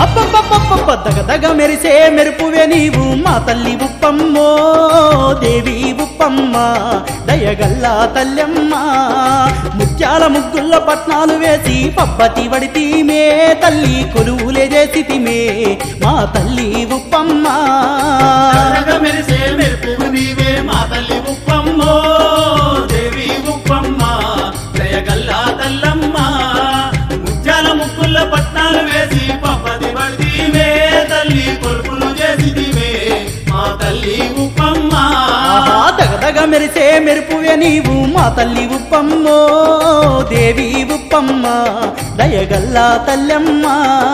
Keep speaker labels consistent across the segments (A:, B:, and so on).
A: అబ్బబ్బబ్బబ్బ దగదగ మెరిసే మెరుపువే నీవు మా తల్లి ఉప్పమ్మో దేవి ఉప్పమ్మ దయగల్ల తల్లెమ్మ ముత్యాల ముగ్గుల్ల పట్నాలు వేసి పబ్బతి వడితీమే తల్లి కొలువులే చేసితిమే మా తల్లి ఉప్పమ్మ
B: చల్లగా మెరిసే మెరుపు నీవే మా తల్లి ఉప్పమ్మో దేవి ఉప్పమ్మ దయగల్లా తల్లమ్మ ముత్యాల ముక్కుల పట్నాలు వేసి పప్పది పడితీవే తల్లి కొలుపులు చేసిదివే మా తల్లి ఉప్పమ్మ
A: ఆహా దగదగ మెరిసే మెరుపువే నీవు మా తల్లి ఉప్పమ్మో దేవి ఉప్పమ్మ దయగల్ల తల్లెమ్మ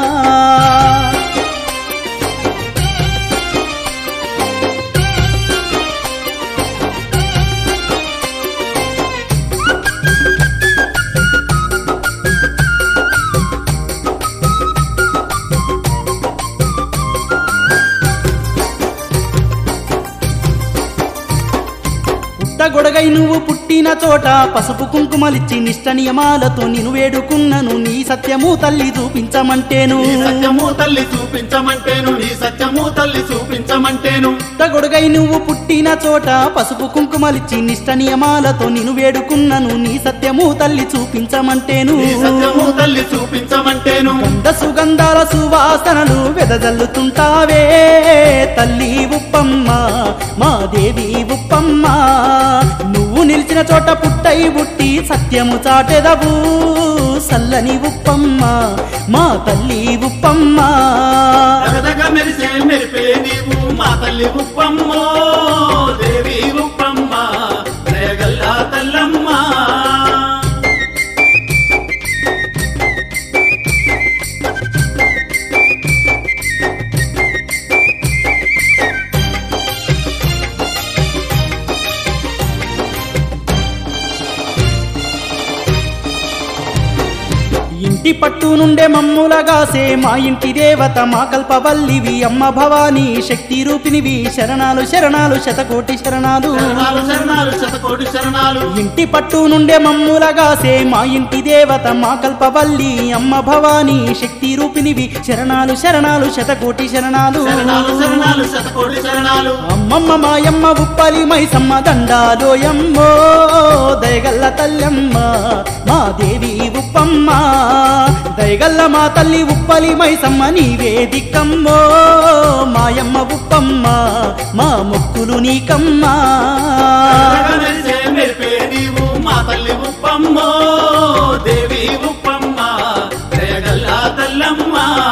A: పుట్టగొడగై నువ్వు పుట్టిన చోట పసుపు కుంకుమలిచ్చి నిష్ట నియమాలతో నిన్ను వేడుకున్నను నీ సత్యము తల్లి చూపించమంటేను
B: నీ సత్యము తల్లి చూపించమంటేను నీ సత్యము తల్లి చూపించమంటేను
A: పుట్టగొడగై నువ్వు పుట్టిన చోట పసుపు కుంకుమలిచ్చి నిష్ట నియమాలతో నిన్ను వేడుకున్నను నీ సత్యము తల్లి చూపించమంటేను
B: నీ సత్యము తల్లి చూపించమంటేను
A: గంధ సుగంధాల సువాసనలు వెదజల్లుతుంటావే తల్లి ఉప్పమ్మ మా దేవి ఉప్పమ్మ నువ్వు నిలిచిన చోట పుట్టై బుట్టి సత్యము చాటెదవు సల్లని ఉప్పమ్మ మా తల్లి ఉప్పమ్మ
B: దగదగ మెరిసే మెరిపే నీవు మా తల్లి ఉప్పమ్మో దేవి ఉప్పమ్మ దయగల్లా తల్లమ్మ
A: ఇంటి పట్టు నుండే మమ్ములగాసే మా ఇంటి దేవత మా కల్పవల్లివి అమ్మ భవానీ శక్తి రూపినివి శరణాలు శరణాలు శతకోటి శరణాలు
B: శరణాలు శరణాలు శతకోటి శరణాలు
A: ఇంటి పట్టు నుండే మమ్ములగాసే మా ఇంటి దేవత మా కల్పవల్లి అమ్మ భవానీ శక్తి రూపినివి శరణాలు శరణాలు శతకోటి శరణాలు
B: శరణాలు శరణాలు శతకోటి శరణాలు
A: అమ్మమ్మ మాయమ్మ ఉప్పలి మైసమ్మ దండాలోయమ్మో దయగల్ల తల్లమ్మ మా దేవి ఉప్పమ్మ దయగల్ల మా తల్లి ఉప్పలి మైసమ్మ నీవే దిక్కమ్మో మాయమ్మ ఉప్పమ్మ మా మొక్కులు నీకమ్మా
B: దగదగ మెరిసే మెరిపే నీవు మా తల్లి ఉప్పమ్మో దేవి ఉప్పమ్మ దయగల్లా తల్లమ్మ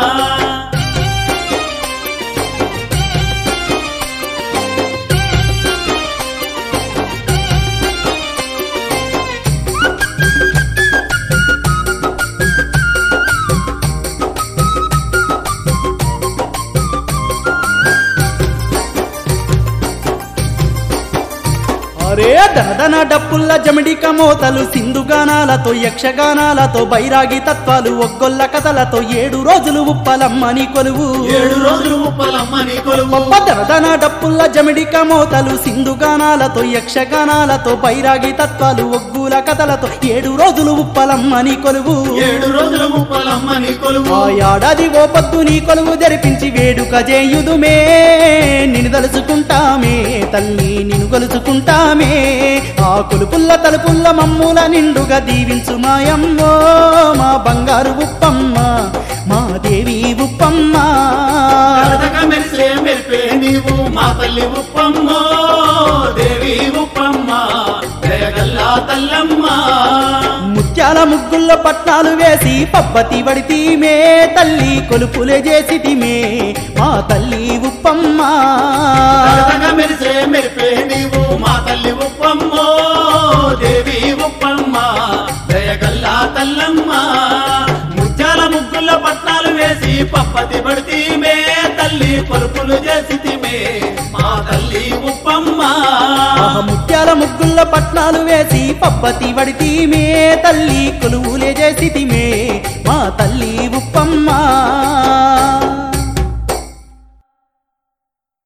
A: అరే దనదన డప్పుల్ల జమిడిక మోతలు సింధుగానాలతో యక్షగానాలతో బైరాగి తత్వాలు ఒగ్గొల్ల కథలతో ఏడు రోజులు ఉప్పలమ్మని కొలువు
B: ఏడు రోజులు ఉప్పలమ్మ నీ కొలువు
A: గొప్ప దనదన డప్పుల్ల జమిడిక మోతలు సింధుగానాలతో యక్షగానాలతో బైరాగి తత్వాలు ఒగ్గుల కథలతో ఏడు రోజులు ఉప్పలమ్మని కొలువు
B: ఏడు రోజులు ఉప్పలమ్మ నీ కొలువు
A: ఆ ఏడాది ఓ పొద్దు నీ కొలువు జరిపించి వేడుక చేయుదుమే నిన్ను తలుచుకుంటామే తల్లి నిన్ను కొలుచుకుంటామే ఆ కొలుపుల్ల తలుపుల్ల మమ్ముల నిండుగా దీవించు మాయమ్మో మా బంగారు ఉప్పమ్మ మా దేవి ఉప్పమ్మ
B: కడతక మెరిసే మెరిపే నీవు మా తల్లి ఉప్పమ్మో దేవి ఉప్పమ్మ దయగల్లా తల్లమ్మ
A: ముత్యాల ముగ్గుల్ల పట్నాలు వేసి పబ్బతి వడితీమే తల్లి కొలుపులే చేసితిమే మా తల్లి ఉప్పమ్మ
B: కడతక మెరిసే మెరిపే నీవు మా తల్లి ఉప్పమ్మో దేవి ఉప్పమ్మ దయగల్లా తల్లమ్మ ముత్యాల ముగ్గుల పట్నాలు వేసి పప్పతి పడితీమే తల్లి పరుపులు చేసితిమే మా తల్లి ఉప్పమ్మ
A: ఆహ ముత్యాల ముగ్గుల్ల పట్నాలు వేసి పబ్బతి వడితీమే తల్లి కొలువులే చేసితిమే మా తల్లి ఉప్పమ్మ